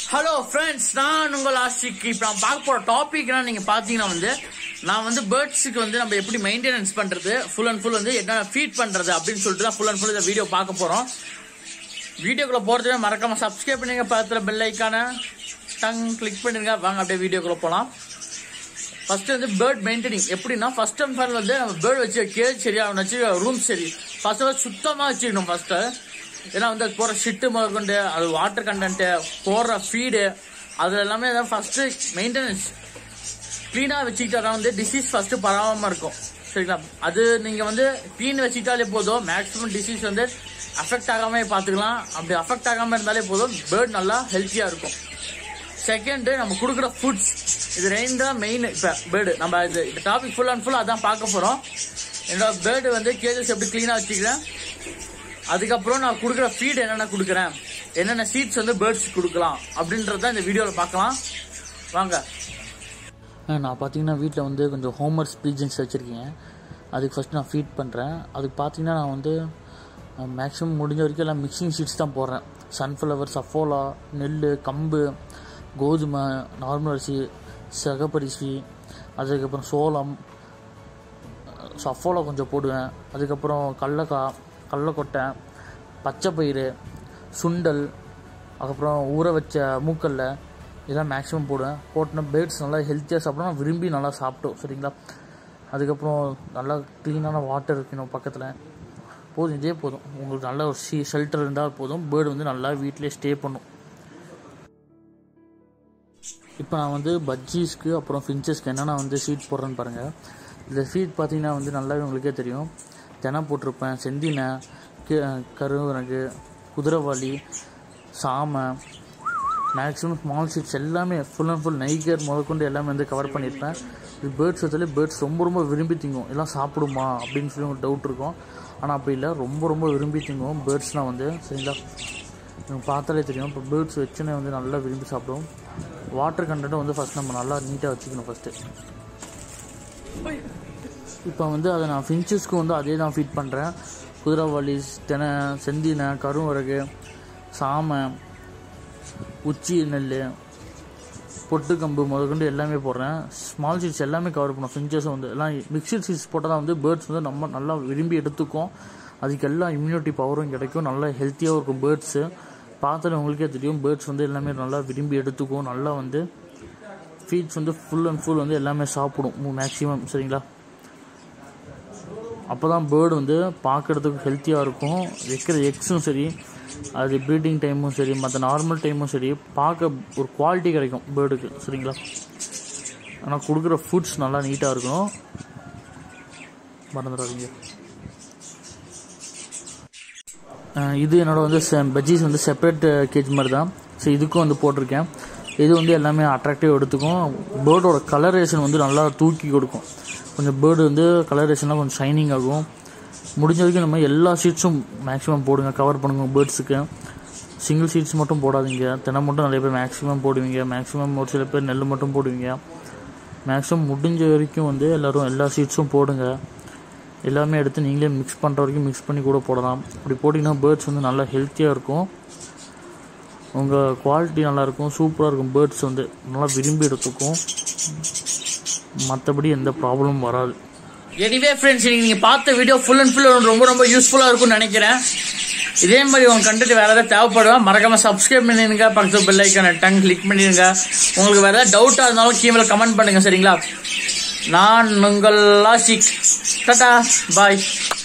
hello friends நான் உங்கள் ஆஷிக் இப்போ நான் பார்க்க போகிற டாபிக்னா நீங்கள் பார்த்தீங்கன்னா வந்து நான் வந்து பேர்ட்ஸுக்கு வந்து நம்ம எப்படி மெயின்டெனன்ஸ் பண்ணுறது ஃபுல் அண்ட் ஃபுல் வந்து என்ன ஃபீட் பண்ணுறது அப்படின்னு சொல்லிட்டு தான் ஃபுல் அண்ட் ஃபுல் இந்த வீடியோ பார்க்க போகிறோம் வீடியோக்குள்ளே போகிறதுவே மறக்காமல் சப்ஸ்கிரைப் பண்ணுங்க பார்த்துற பெல் ஐக்கான டங் கிளிக் பண்ணிருங்க வாங்க அப்படியே வீடியோக்குள்ளே போகலாம் ஃபர்ஸ்ட் வந்து பேர்ட் மெயின்டைனிங் எப்படின்னா ஃபர்ஸ்ட் அண்ட் ஃபர்ஸ்ட் வந்து நம்ம பேர்ட் வச்சு கேஜ் சரியா அவனை வச்சு ரூம் சரி ஃபர்ஸ்ட் வந்து சுத்தமாக வச்சுக்கணும் ஃபர்ஸ்ட்டு ஏன்னா வந்து அது போகிற ஷிட்டு முதற்கொண்டு அது வாட்டர் கண்டென்ட்டு போடுற ஃபீடு அது எல்லாமே தான் ஃபர்ஸ்ட்டு மெயின்டெனன்ஸ் க்ளீனாக வச்சுக்கிட்டா தான் வந்து டிசீஸ் ஃபர்ஸ்ட்டு பரவாமல் இருக்கும் சரிங்களா அது நீங்கள் வந்து க்ளீன் வச்சுக்கிட்டாலே போதும் மேக்ஸிமம் டிசீஸ் வந்து அஃபெக்ட் ஆகாம பார்த்துக்கலாம் அப்படி அஃபெக்ட் ஆகாமல் இருந்தாலே போதும் பேர்ட் நல்லா ஹெல்த்தியாக இருக்கும் செகண்ட் நம்ம கொடுக்குற ஃபுட்ஸ் இது ரெண்டு தான் மெயின் இப்போ பேர்டு நம்ம இது இந்த டாபிக் ஃபுல் அண்ட் ஃபுல் அதான் பார்க்க போகிறோம் என்னோட பேர்டு வந்து கேஜஸ் எப்படி க்ளீனாக வச்சுக்கிறேன் அதுக்கப்புறம் நான் கொடுக்குற ஃபீட் என்னென்ன கொடுக்குறேன் என்னென்ன சீட்ஸ் வந்து பேர்ட்ஸ் கொடுக்கலாம் அப்படின்றத இந்த வீடியோவில் பார்க்கலாம் வாங்க நான் பார்த்தீங்கன்னா வீட்டில் வந்து கொஞ்சம் ஹோம்ஒர்க்ஸ் பீஜன்ஸ் வச்சுருக்கேன் அதுக்கு ஃபஸ்ட் நான் ஃபீட் பண்ணுறேன் அதுக்கு பார்த்தீங்கன்னா நான் வந்து மேக்ஸிமம் முடிஞ்ச வரைக்கும் எல்லாம் மிக்சிங் சீட்ஸ் தான் போடுறேன் சன்ஃப்ளவர் சஃபோலா நெல் கம்பு கோதுமை நார்மல் அரிசி சகப்பரிசி அதுக்கப்புறம் சோளம் சஃபோலா கொஞ்சம் போடுவேன் அதுக்கப்புறம் கடலக்காய் கடலக்கொட்டை பச்சை பயிறு சுண்டல் அதுக்கப்புறம் ஊற வச்ச மூக்கல்ல இதெல்லாம் மேக்ஸிமம் போடுவேன் போட்டுனா பேர்ட்ஸ் நல்லா ஹெல்த்தியாக சாப்பிடணும் விரும்பி நல்லா சாப்பிட்டோம் சரிங்களா அதுக்கப்புறம் நல்லா க்ளீனான வாட்டர் இருக்கணும் பக்கத்தில் போதும் இதே போதும் உங்களுக்கு நல்ல ஒரு ஷீ ஷெல்டர் இருந்தால் போதும் பேர்டு வந்து நல்லா வீட்டிலே ஸ்டே பண்ணும் இப்போ நான் வந்து பஜ்ஜீஸ்க்கு அப்புறம் ஃபின்ச்சஸ்க்கு என்னென்ன வந்து ஷீட் போடுறேன்னு பாருங்கள் இந்த ஷீட் பார்த்தீங்கன்னா வந்து நல்லாவே உங்களுக்கே தெரியும் தினை போட்டிருப்பேன் செந்தினை கருவரகு குதிரைவாளி சாமை மேக்ஸிமம் ஸ்மால் ஷீட்ஸ் எல்லாமே ஃபுல் அண்ட் ஃபுல் நைகர் முதற்கொண்டு எல்லாமே வந்து கவர் பண்ணியிருப்பேன் இது பேர்ட்ஸ் வச்சாலே பேர்ட்ஸ் ரொம்ப ரொம்ப விரும்பி திங்கும் எல்லாம் சாப்பிடுமா அப்படின்னு சொல்லி ஒரு டவுட் இருக்கும் ஆனால் அப்படி இல்லை ரொம்ப ரொம்ப விரும்பி திங்கும் பேர்ட்ஸ்னால் வந்து சரிங்களா நீங்கள் பார்த்தாலே தெரியும் இப்போ பேர்ட்ஸ் வச்சுன்னு வந்து நல்லா விரும்பி சாப்பிடும் வாட்டர் கண்டென்ட்டை வந்து ஃபஸ்ட் நம்ம நல்லா நீட்டாக வச்சுக்கணும் ஃபஸ்ட்டு இப்போ வந்து அதை நான் ஃபின்ச்சஸ்க்கு வந்து அதே தான் ஃபீட் பண்ணுறேன் குதிரைவாளி தெனை செந்தினை கருவரகு சாமை உச்சி நெல் பொட்டுக்கம்பு முதற்கொண்டு எல்லாமே போடுறேன் ஸ்மால் சீட்ஸ் எல்லாமே கவர் பண்ணும் ஃபின்ச்சஸும் வந்து எல்லாம் மிக்சட் சீட்ஸ் போட்டால் தான் வந்து பேர்ட்ஸ் வந்து நம்ம நல்லா விரும்பி எடுத்துக்கும் அதுக்கு எல்லாம் இம்யூனிட்டி பவரும் கிடைக்கும் நல்லா ஹெல்த்தியாகவும் இருக்கும் பேர்ட்ஸு பார்த்தாலே உங்களுக்கே தெரியும் பேர்ட்ஸ் வந்து எல்லாமே நல்லா விரும்பி எடுத்துக்கும் நல்லா வந்து ஃபீட்ஸ் வந்து ஃபுல் அண்ட் ஃபுல் வந்து எல்லாமே சாப்பிடும் மேக்ஸிமம் சரிங்களா அப்போ தான் பேர்டு வந்து பார்க்குறதுக்கு ஹெல்த்தியாக இருக்கும் வைக்கிற எக்ஸும் சரி அது ப்ரீடிங் டைமும் சரி மற்ற நார்மல் டைமும் சரி பார்க்க ஒரு குவாலிட்டி கிடைக்கும் பேர்டுக்கு சரிங்களா ஆனால் கொடுக்குற ஃபுட்ஸ் நல்லா நீட்டாக இருக்கணும் மறந்துடாதீங்க இது என்னோட வந்து பஜ்ஜீஸ் வந்து செப்பரேட் கேஜ் மாதிரி தான் ஸோ இதுக்கும் வந்து போட்டிருக்கேன் இது வந்து எல்லாமே அட்ராக்டிவ் எடுத்துக்கும் பேர்டோட கலரேஷன் வந்து நல்லா தூக்கி கொடுக்கும் கொஞ்சம் பேர்டு வந்து கலரேஷன்லாம் கொஞ்சம் ஷைனிங் ஆகும் முடிஞ்ச வரைக்கும் நம்ம எல்லா சீட்ஸும் மேக்ஸிமம் போடுங்க கவர் பண்ணுங்க பேர்ட்ஸுக்கு சிங்கிள் சீட்ஸ் மட்டும் போடாதீங்க தினம் மட்டும் நிறைய பேர் மேக்ஸிமம் போடுவீங்க மேக்ஸிமம் ஒரு சில பேர் நெல் மட்டும் போடுவீங்க மேக்ஸிமம் முடிஞ்ச வரைக்கும் வந்து எல்லோரும் எல்லா சீட்ஸும் போடுங்க எல்லாமே எடுத்து நீங்களே மிக்ஸ் பண்ணுற வரைக்கும் மிக்ஸ் பண்ணி கூட போடலாம் அப்படி போட்டிங்கன்னா பேர்ட்ஸ் வந்து நல்லா ஹெல்த்தியாக இருக்கும் உங்கள் குவாலிட்டி நல்லாயிருக்கும் சூப்பராக இருக்கும் பேர்ட்ஸ் வந்து நல்லா விரும்பி எடுத்துக்கும் மற்றபடி எந்த ப்ராப்ளமும் வராது எனிவே ஃப்ரெண்ட்ஸ் இன்னைக்கு நீங்கள் பார்த்த வீடியோ ஃபுல் அண்ட் ஃபுல் ரொம்ப ரொம்ப யூஸ்ஃபுல்லாக இருக்கும்னு நினைக்கிறேன் இதே மாதிரி உங்க கண்டென்ட் வேற ஏதாவது தேவைப்படுவோம் மறக்காம சப்ஸ்கிரைப் பண்ணிடுங்க பக்கத்து பெல் ஐக்கான டங் கிளிக் பண்ணிடுங்க உங்களுக்கு வேற ஏதாவது டவுட்டாக இருந்தாலும் கீழே கமெண்ட் பண்ணுங்க சரிங்களா நான் உங்கள் லாசிக் டாடா பாய்